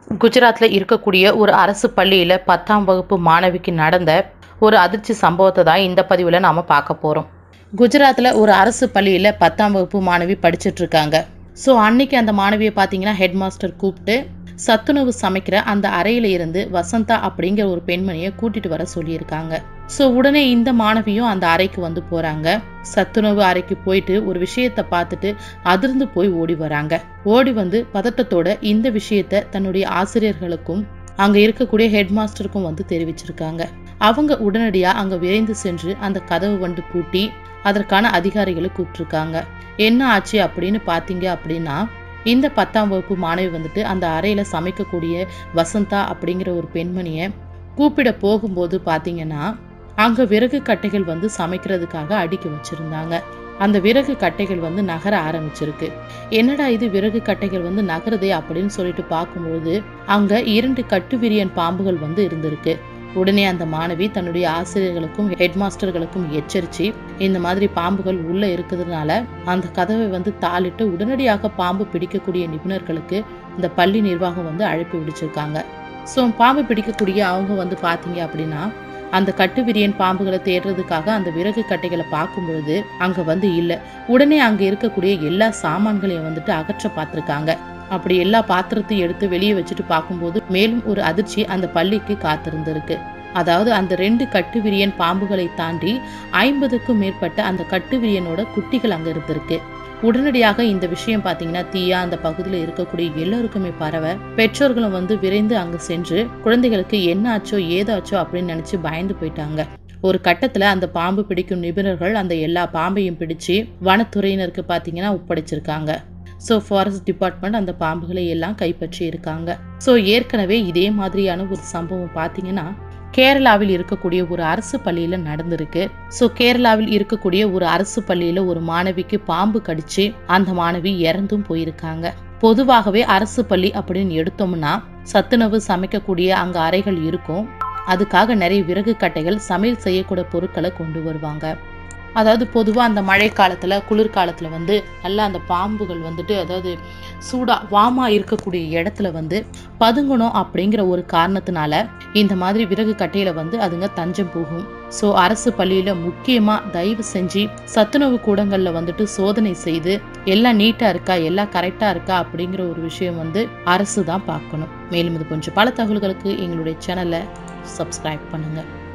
குஜராத்தில் இருக்கக்கூடிய ஒரு அரசு பள்ளியில் பத்தாம் வகுப்பு மாணவிக்கு நடந்த ஒரு அதிர்ச்சி சம்பவத்தை தான் இந்த பதிவில் நாம் பார்க்க போகிறோம் குஜராத்தில் ஒரு அரசு பள்ளியில் பத்தாம் வகுப்பு மாணவி படிச்சுட்டு இருக்காங்க ஸோ அன்னைக்கு அந்த மாணவியை பார்த்தீங்கன்னா ஹெட் மாஸ்டர் கூப்பிட்டு சத்துணவு சமைக்கிற அந்த அறையில இருந்து வசந்தா அப்படிங்கிற ஒரு பெண்மணியை கூட்டிட்டு வர சொல்லியிருக்காங்க ஸோ உடனே இந்த மாணவியும் அந்த அறைக்கு வந்து போறாங்க சத்துணவு அறைக்கு போயிட்டு ஒரு விஷயத்தை பார்த்துட்டு அதிர்ந்து போய் ஓடி வராங்க ஓடி வந்து பதட்டத்தோட இந்த விஷயத்த தன்னுடைய ஆசிரியர்களுக்கும் அங்க இருக்கக்கூடிய ஹெட் மாஸ்டருக்கும் வந்து தெரிவிச்சிருக்காங்க அவங்க உடனடியா அங்க விரைந்து சென்று அந்த கதவு வந்து பூட்டி அதற்கான அதிகாரிகளை கூப்பிட்டுருக்காங்க என்ன ஆச்சு அப்படின்னு பார்த்தீங்க அப்படின்னா இந்த பத்தாம் வகுப்பு மாணவி வந்துட்டு அந்த அறையில சமைக்கக்கூடிய வசந்தா அப்படிங்கிற ஒரு பெண்மணியை கூப்பிட போகும்போது பார்த்தீங்கன்னா அங்க விறகு கட்டைகள் வந்து சமைக்கிறதுக்காக அடுக்கி வச்சிருந்தாங்க அந்த விறகு கட்டைகள் வந்து நகர ஆரம்பிச்சிருக்கு என்னடா இது விறகு கட்டைகள் வந்து நகருதே அப்படின்னு சொல்லிட்டு பார்க்கும்பொழுது அங்க இரண்டு கட்டுவிரியன் பாம்புகள் வந்து இருந்திருக்கு உடனே அந்த மாணவி தன்னுடைய ஆசிரியர்களுக்கும் ஹெட் மாஸ்டர்களுக்கும் எச்சரித்து இந்த மாதிரி பாம்புகள் உள்ள இருக்கிறதுனால அந்த கதவை வந்து தாளிட்டு உடனடியாக பாம்பு பிடிக்கக்கூடிய நிபுணர்களுக்கு இந்த பள்ளி நிர்வாகம் வந்து அழைப்பு விடுச்சிருக்காங்க ஸோ பாம்பு பிடிக்கக்கூடிய அவங்க வந்து பார்த்தீங்க அப்படின்னா அந்த கட்டுவிரியன் பாம்புகளை தேடுறதுக்காக அந்த விறகு கட்டைகளை பார்க்கும் பொழுது அங்க வந்து இல்லை உடனே அங்க இருக்கக்கூடிய எல்லா சாமான்களையும் வந்துட்டு அகற்ற பார்த்துருக்காங்க அப்படி எல்லா பாத்திரத்தையும் எடுத்து வெளியே வச்சுட்டு பார்க்கும்போது மேலும் ஒரு அதிர்ச்சி அந்த பள்ளிக்கு காத்திருந்திருக்கு அதாவது அந்த ரெண்டு கட்டுவிரியன் பாம்புகளை தாண்டி ஐம்பதுக்கும் மேற்பட்ட அந்த கட்டுவிரியனோட குட்டிகள் அங்க இருந்திருக்கு உடனடியாக இந்த விஷயம் பார்த்தீங்கன்னா தீயா அந்த பகுதியில் இருக்கக்கூடிய எல்லோருக்குமே பரவ பெற்றோர்களும் வந்து விரைந்து அங்கு சென்று குழந்தைகளுக்கு என்ன ஆச்சோ ஏதாச்சோ அப்படின்னு நினைச்சு பயந்து போயிட்டாங்க ஒரு கட்டத்துல அந்த பாம்பு பிடிக்கும் நிபுணர்கள் அந்த எல்லா பாம்பையும் பிடிச்சு வனத்துறையினருக்கு பார்த்தீங்கன்னா ஒப்படைச்சிருக்காங்க ஸோ ஃபாரஸ்ட் டிபார்ட்மெண்ட் அந்த பாம்புகளை எல்லாம் கைப்பற்றி இருக்காங்க ஸோ ஏற்கனவே இதே மாதிரியான ஒரு சம்பவம் பார்த்தீங்கன்னா கேரளாவில் இருக்கக்கூடிய ஒரு அரசு பள்ளியில நடந்திருக்கு ஸோ கேரளாவில் இருக்கக்கூடிய ஒரு அரசு பள்ளியில ஒரு மாணவிக்கு பாம்பு கடிச்சு அந்த மாணவி இறந்தும் போயிருக்காங்க பொதுவாகவே அரசு பள்ளி அப்படின்னு எடுத்தோம்னா சத்துணவு சமைக்கக்கூடிய அங்க அறைகள் இருக்கும் அதுக்காக நிறைய விறகு கட்டைகள் சமையல் செய்யக்கூடிய பொருட்களை கொண்டு வருவாங்க அதாவது பொதுவாக அந்த மழை காலத்தில் குளிர்காலத்தில் வந்து நல்லா அந்த பாம்புகள் வந்துட்டு அதாவது சூடாக வாமாக இருக்கக்கூடிய இடத்துல வந்து பதுங்கணும் அப்படிங்கிற ஒரு காரணத்தினால இந்த மாதிரி விறகு கட்டையில் வந்து அதுங்க தஞ்சம் போகும் ஸோ அரசு பள்ளியில் முக்கியமாக தயவு செஞ்சு சத்துணவு கூடங்களில் வந்துட்டு சோதனை செய்து எல்லாம் நீட்டாக இருக்கா எல்லாம் கரெக்டாக இருக்கா அப்படிங்கிற ஒரு விஷயம் வந்து அரசு தான் பார்க்கணும் மேலும் இது கொஞ்சம் பல தகவல்களுக்கு எங்களுடைய சேனலை சப்ஸ்கிரைப் பண்ணுங்கள்